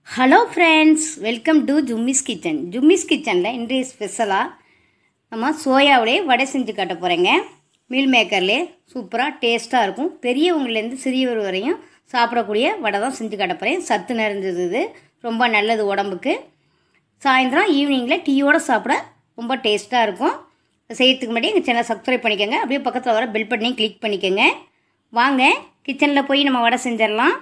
hello friends welcome to Jummy's kitchen Jummy's கிச்சனில் இன்றைய ஸ்பெஷலாக நம்ம சோயாவிலே வடை செஞ்சு காட்ட போகிறேங்க மீல் மேக்கர்லேயே சூப்பராக டேஸ்ட்டாக இருக்கும் பெரியவங்கலேருந்து சிறியவர் வரையும் சாப்பிடக்கூடிய வடை தான் செஞ்சு காட்ட போகிறேன் சத்து நிறைஞ்சது இது ரொம்ப நல்லது உடம்புக்கு சாயந்தரம் ஈவினிங்கில் டீயோடு சாப்பிட ரொம்ப டேஸ்ட்டாக இருக்கும் செய்யறதுக்கு முன்னாடி எங்கள் சேனலை சப்ஸ்கிரைப் பண்ணிக்கோங்க அப்படியே பக்கத்தில் வர பெல் பட்டனையும் கிளிக் பண்ணிக்கோங்க வாங்க கிச்சனில் போய் நம்ம வடை செஞ்சிடலாம்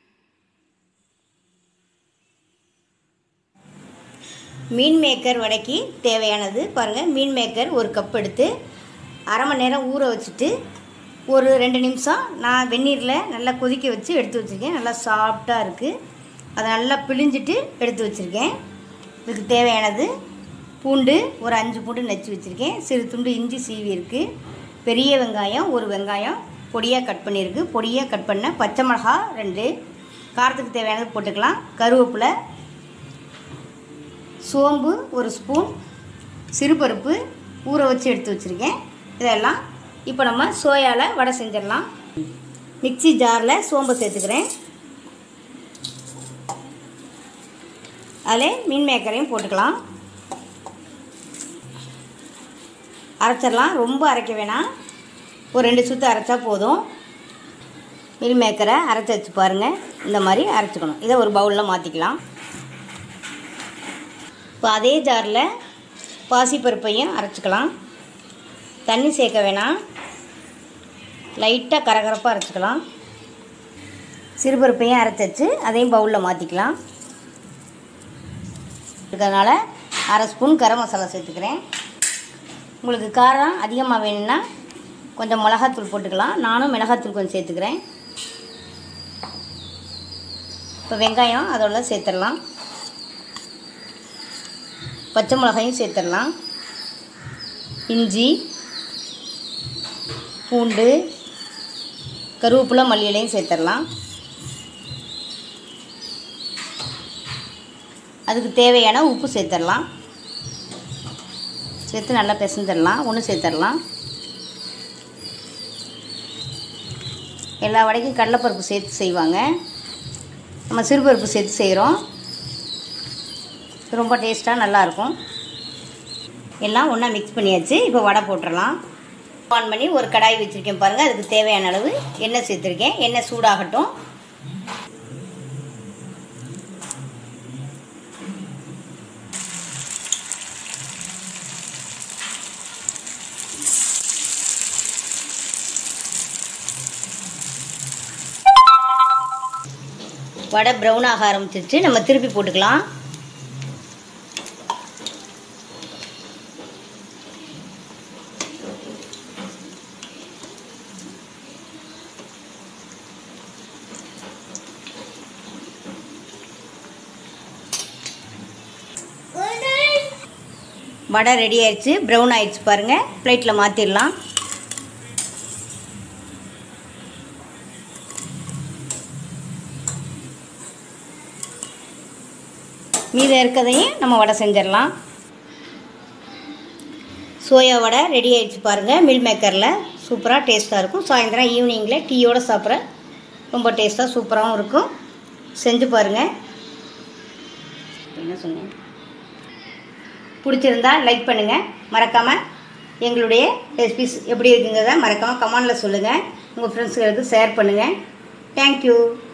மீன் மேக்கர் வடைக்கு தேவையானது பாருங்கள் மீன் மேக்கர் ஒரு கப் எடுத்து அரை மணி நேரம் ஊற வச்சுட்டு ஒரு ரெண்டு நிமிஷம் நான் வெந்நீரில் நல்லா கொதிக்க வச்சு எடுத்து வச்சுருக்கேன் நல்லா சாஃப்டாக இருக்குது அதை நல்லா பிழிஞ்சிட்டு எடுத்து வச்சுருக்கேன் இதுக்கு தேவையானது பூண்டு ஒரு அஞ்சு பூண்டு நச்சு வச்சுருக்கேன் சிறு துண்டு இஞ்சி சீவி இருக்குது பெரிய வெங்காயம் ஒரு வெங்காயம் பொடியாக கட் பண்ணியிருக்கு பொடியாக கட் பண்ண பச்சை மிளகா ரெண்டு காரத்துக்கு தேவையானது போட்டுக்கலாம் கருவேப்பிலை சோம்பு ஒரு ஸ்பூன் சிறுபருப்பு ஊற வச்சு எடுத்து வச்சுருக்கேன் இதெல்லாம் இப்போ நம்ம சோயாவில் வடை செஞ்சிடலாம் மிக்சி ஜாரில் சோம்பு சேர்த்துக்கிறேன் அதில் மீன் மேக்கரையும் போட்டுக்கலாம் அரைச்சிடலாம் ரொம்ப அரைக்க வேணாம் ஒரு ரெண்டு சுற்று அரைச்சா போதும் மீல் மேக்கரை அரைச்சி வச்சு பாருங்கள் இந்த மாதிரி அரைச்சிக்கணும் இதை ஒரு பவுலில் மாற்றிக்கலாம் இப்போ அதே ஜாரில் பாசிப்பருப்பையும் அரைச்சிக்கலாம் தண்ணி சேர்க்க வேணாம் லைட்டாக கரகரப்பாக அரைச்சிக்கலாம் சிறுபருப்பையும் அரைச்சி வச்சு அதையும் பவுலில் மாற்றிக்கலாம் இருக்கிறதுனால அரை ஸ்பூன் கரம் மசாலா சேர்த்துக்கிறேன் உங்களுக்கு காரம் அதிகமாக வேணும்னா கொஞ்சம் மிளகாத்தூள் போட்டுக்கலாம் நானும் மிளகாத்தூள் கொஞ்சம் சேர்த்துக்கிறேன் இப்போ வெங்காயம் அதோட சேர்த்துடலாம் பச்சை மிளகாயும் சேர்த்துடலாம் இஞ்சி பூண்டு கருவேப்பிலை மல்லியிலையும் சேர்த்துடலாம் அதுக்கு தேவையான உப்பு சேர்த்துடலாம் சேர்த்து நல்லா பிசைஞ்சிடலாம் ஒன்று சேர்த்துடலாம் எல்லா வடைக்கும் கடலைப்பருப்பு சேர்த்து செய்வாங்க நம்ம சிறுபருப்பு சேர்த்து செய்கிறோம் ரொம்ப டேஸ்ட்டாக நல்லாயிருக்கும் எல்லாம் ஒன்றா மிக்ஸ் பண்ணியாச்சு இப்போ வடை போட்டுடலாம் ஆன் பண்ணி ஒரு கடாய் வச்சுருக்கேன் பாருங்கள் அதுக்கு தேவையான அளவு எண்ணெய் சேர்த்துருக்கேன் எண்ணெய் சூடாகட்டும் வடை ப்ரௌன் ஆக ஆரம்பிச்சிருச்சு நம்ம திருப்பி போட்டுக்கலாம் வடை ரெடி ஆயிடுச்சு ப்ரௌன் ஆயிடுச்சு பாருங்கள் பிளேட்டில் மாற்றிடலாம் மீதம் இருக்கிறதையும் நம்ம வடை செஞ்சிடலாம் சோயா வடை ரெடி ஆயிடுச்சு பாருங்கள் மில் மேக்கரில் சூப்பராக டேஸ்ட்டாக இருக்கும் சாயந்தரம் ஈவினிங்கில் டீயோடு சாப்பிட்ற ரொம்ப டேஸ்ட்டாக சூப்பராகவும் இருக்கும் செஞ்சு பாருங்கள் என்ன சொன்னேன் பிடிச்சிருந்தா லைக் பண்ணுங்கள் மறக்காமல் எங்களுடைய ரெசிபிஸ் எப்படி இருக்குங்கிறத மறக்காமல் கமெண்டில் சொல்லுங்கள் உங்கள் ஃப்ரெண்ட்ஸுகளுக்கு ஷேர் பண்ணுங்கள் தேங்க்யூ